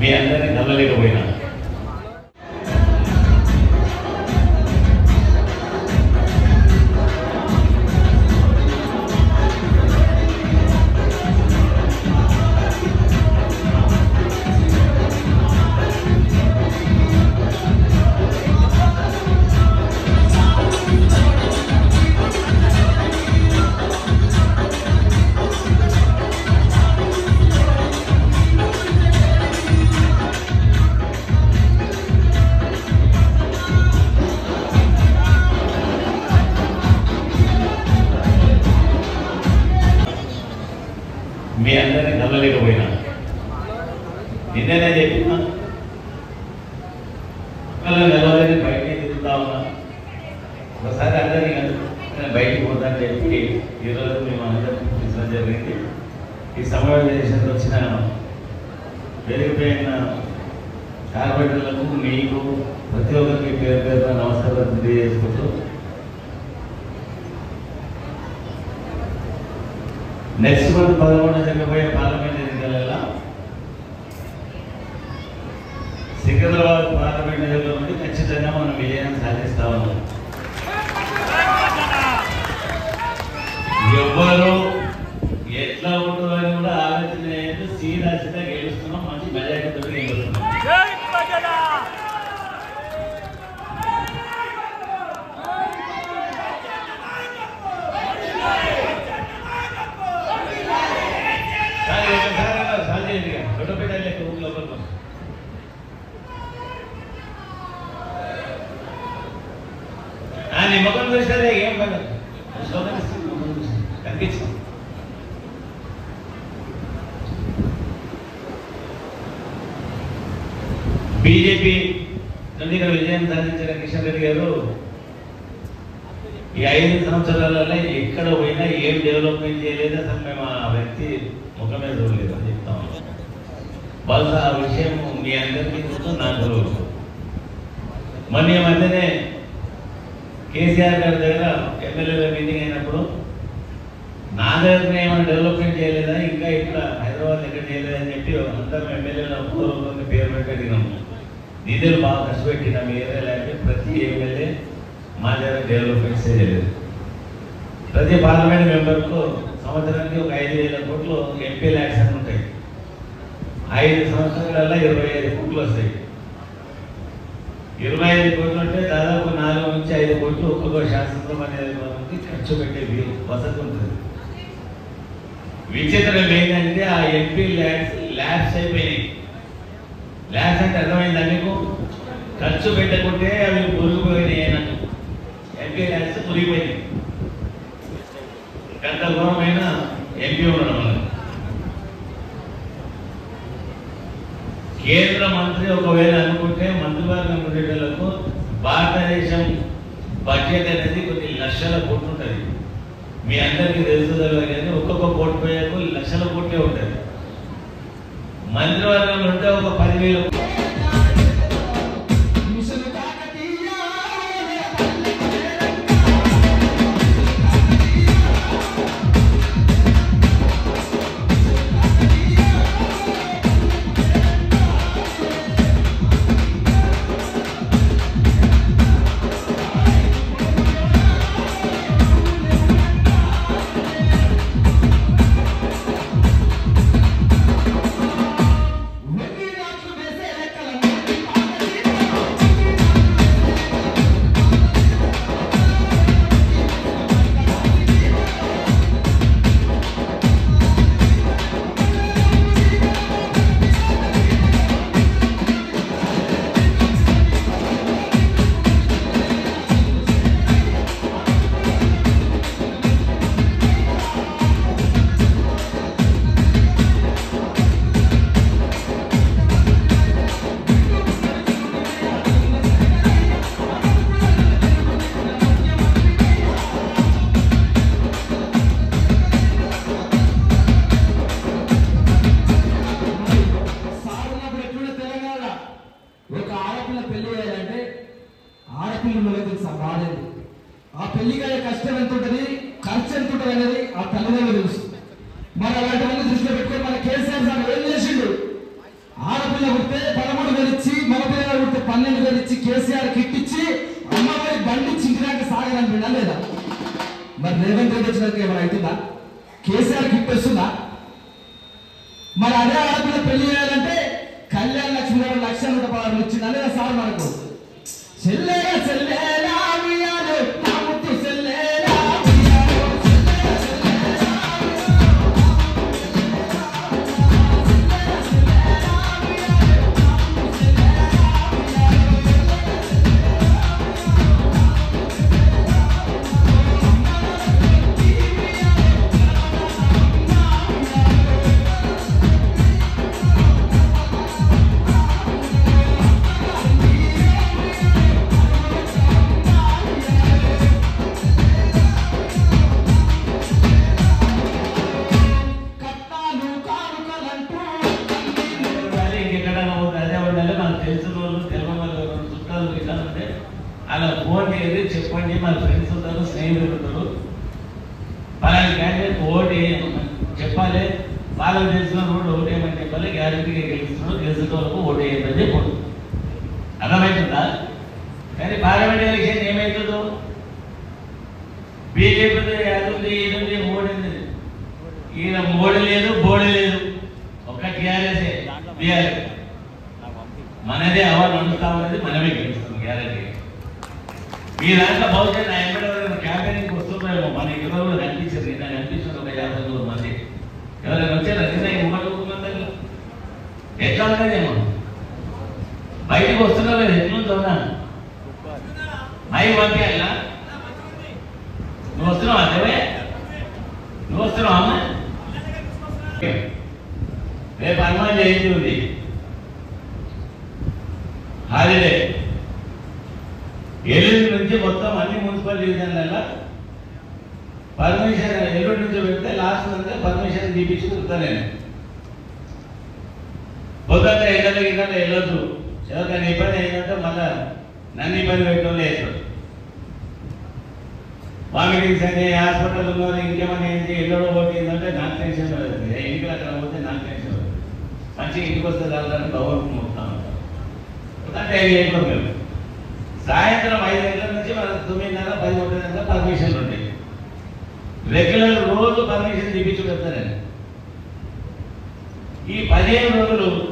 మీ అందరినీ కలవలేకపోయినా మీ అందరినీ కలవలేకపోయినా నిన్ననే చెప్పినా అలా నిలవలేని బయటికి తిరుగుతా ఉన్నా ఒకసారి అందరినీ కలిసి నేను బయటికి పోతాను చెప్పి ఈరోజు మేము అందరినీ పిలిచడం జరిగింది ఈ సమావేశానికి వచ్చిన పెరిగిపోయిన కార్పొరేటర్లకు మీకు ప్రతి ఒక్కరికి పేరు పేరున నమస్కారం తెలియజేసుకుంటూ నెక్స్ట్ మంత్ పదకొండు జరగబోయే పార్లమెంట్ ఎన్నికలలో సికింద్రాబాద్ పార్లమెంట్ ఎన్నికల నుండి ఖచ్చితంగా మనం విజయం సాధిస్తా ఉన్నాం ఎవ్వరు ఎట్లా ఉంటుందో అని కూడా ఆలోచన చేయదు సీరియస్గా గెలుస్తున్నాం మంచి మెజారిటీతో గెలుస్తున్నాం జై ప్రజల సార్ ఒకసారి సార్ చేయండి ఇక. ఫోటో పెట్టాలి లెక్క ఊరు లోపలికి వస్తుంది. ఆ, నీ ముఖం చూసారే ఏం పడదు శ్లోకం ఇస్తుంది, ముఖం చూసి. కనిపించింది బీజేపీ నుండి ఇక్కడ విజయం సాధించిన కిషన్ రెడ్డి గారు ఈ ఐదు సంవత్సరాలలో ఎక్కడ పోయినా ఏం డెవలప్మెంట్ చేయలేదు అసలు మేము ఆ వ్యక్తి ముఖమే చూడలేదు అని చెప్తాం బహుశా ఆ విషయం మీ అందరికీ గుర్తు నాకు తెలుసు. మొన్న ఈ మధ్యనే కేసీఆర్ గారి దగ్గర ఎమ్మెల్యేల మీటింగ్ అయినప్పుడు నా దగ్గర ఏమైనా డెవలప్మెంట్ చేయలేదా ఇంకా ఇక్కడ హైదరాబాద్ ఎక్కడ చేయలేదని చెప్పి అందరం ఎమ్మెల్యేల పూర్వకంగా పేరు పెట్టినాము నిధులు బాగా ఖర్చు పెట్టిన మీ ఏరియాలో అంటే ప్రతి ఎమ్మెల్యే మా దగ్గర డెవలప్మెంట్ చేయలేదు ప్రతి పార్లమెంట్ మెంబర్కు సంవత్సరానికి ఒక ఐదు వేల కోట్లు ఎంపీ ల్యాక్స్ అని ఉంటాయి ఐదు సంవత్సరాలలో ఇరవై ఐదు కోట్లు వస్తాయి ఇరవై ఐదు కోట్లు అంటే దాదాపు నాలుగు నుంచి ఐదు కోట్లు ఒక్కొక్క శాసనసభ నియోజకవర్గానికి ఖర్చు పెట్టే వీ- వసతి ఉంటుంది విచిత్రం ఏంటంటే ఆ ఎంపీ ల్యాబ్స్ ల్యాబ్స్ అయిపోయినాయి ల్యాబ్స్ అంటే అర్థమైందా మీకు ఖర్చు పెట్టకుంటే అవి పురిగిపోయినాయి అన్నట్టు ఎంపీ ల్యాబ్స్ పురిగిపోయినాయి ఎంత ఘోరమైన ఎంపీ ఉండడం వల్ల కేంద్ర మంత్రి ఒకవేళ అనుకుంటే మంత్రివర్గం ఉండేటలకు భారతదేశం బడ్జెట్ అనేది కొన్ని లక్షల కోట్లు ఉంటుంది మీ అందరికీ తెలుసు తెలియదు కానీ ఒక్కొక్క కోటి పోయాకు లక్షల కోట్లే ఉంటుంది మంత్రివర్గం ఉంటే ఒక పదివేల సాగున్నప్పుడు ఎట్లుండే తెలంగాణ ఒక ఆడపిల్ల పెళ్లి చేయాలంటే ఆడపిల్ల మనకు తెలుసు ఆ బాధ ఏంటి. ఆ పెళ్లికి అయ్యే కష్టం ఎంత ఉంటుంది ఖర్చు ఎంత ఉంటుంది అనేది ఆ తల్లిదండ్రులు తెలుసు మరి అలాంటివన్నీ దృష్టిలో పెట్టుకొని మన కేసీఆర్ సార్ ఏం చేసిండు ఆడపిల్ల పుడితే పదమూడు వేలు ఇచ్చి మగ పిల్లలు పుడితే పన్నెండు వేలు ఇచ్చి కేసీఆర్ కిట్ ఇచ్చి అమ్మవారి బండి చింకినాక సాగనంపినా లేదా మరి రేవంత్ రెడ్డి వచ్చినాక ఏమైనా అవుతుందా కేసీఆర్ కిట్ వస్తుందా మరి అదే ఆడపిల్ల పెళ్లి చేయాలంటే కళ్యాణ లక్ష్మి గారు లక్ష నూట పదహారు ఇచ్చిందా లేదా సార్ మనకు చెల్లేరా చెల్లేరా ఉయ్యాలో, నా ముద్దు చెల్లేరా ఉయ్యాలో, చెల్లేరా చెల్లేరా కట్నాలు కానుకలంటూ ఉండాలి, ఇంకెక్కడైనా పోతే అదే ఉండాలి మనకు తెలిసిన వాళ్ళు తెలియని వాళ్ళు ఎవరైనా చుట్టాలు ఇట్లా ఉంటే అలా ఫోన్ చేసి చెప్పండి మన ఫ్రెండ్స్ ఉంటారు స్నేహితులు ఉంటారు పలానా క్యాండిడేట్ ఓటు వేయమని చెప్పాలి వాళ్ళకి తెలిసిన కూడా ఓటు వేయమని చెప్పాలి గ్యారెంటీగా గెలుస్తున్నారు తెలిసిన వాళ్ళకు ఓటు వేయమని చెప్పండి అర్థమవుతుందా కానీ పార్లమెంట్ ఎలక్షన్ ఏమవుతుందో బీజేపీ అది ఉంది ఇది ఉంది మోడీ ఉంది ఈయన మోడీ లేదు బోడీ లేదు ఒక్క టీఆర్ఎస్ బీఆర్ఎస్ మనదే అవా నడుస్తా ఉన్నది మనమే గెలుస్తాం గ్యారెంటీ మీ దాంట్లో బహుశా నా ఎంబడి క్యాంపెయినింగ్ వస్తున్నారేమో మన ఎవరు కూడా కనిపించారు నిన్న కనిపించారు ఒక యాభై నూరు మంది ఎవరైనా వచ్చారా నిన్న ఈ ముఖం మంది ఎట్లా ఉన్నదేమో బయటకు వస్తున్నారా ఎట్లుందో మై పంపించాలా నువ్వు వస్తున్నావా దేవే నువ్వు వస్తున్నావా అమ్మ రేపు హనుమాన్ జయంతి ఉంది హాలిడే ఎల్లుండి నుంచి మొత్తం అన్ని మున్సిపల్ డివిజన్లలో పర్మిషన్ ఎల్లుండి నుంచి పెడితే లాస్ట్ అంతా పర్మిషన్ తీపించుకుంటా నేను పొద్దున్న ఎండలు గిన్నెలు వెళ్ళొద్దు ఎవరికైనా ఇబ్బంది అయిందంటే మళ్ళా నన్ను ఇబ్బంది పెట్టడం లేదు వామిటింగ్స్ అని హాస్పిటల్ ఉన్నారు ఇంకేమైనా ఏంటి ఎల్లుడో పోతుందంటే నాకు టెన్షన్ పడుతుంది ఇంటికి అక్కడ పోతే నాకు టెన్షన్ పడుతుంది మంచిగా ఇంటికి వస్తే దాని గౌరవం మొత్తం అంటే ఏం చేయకూడదు మేము సాయంత్రం ఐదు గంటల నుంచి మన తొమ్మిదిన్నర పది ఒకటి దాకా పర్మిషన్లు ఉంటాయి రెగ్యులర్ రోజు పర్మిషన్ తీపించి పెడతానండి ఈ పదిహేను రోజులు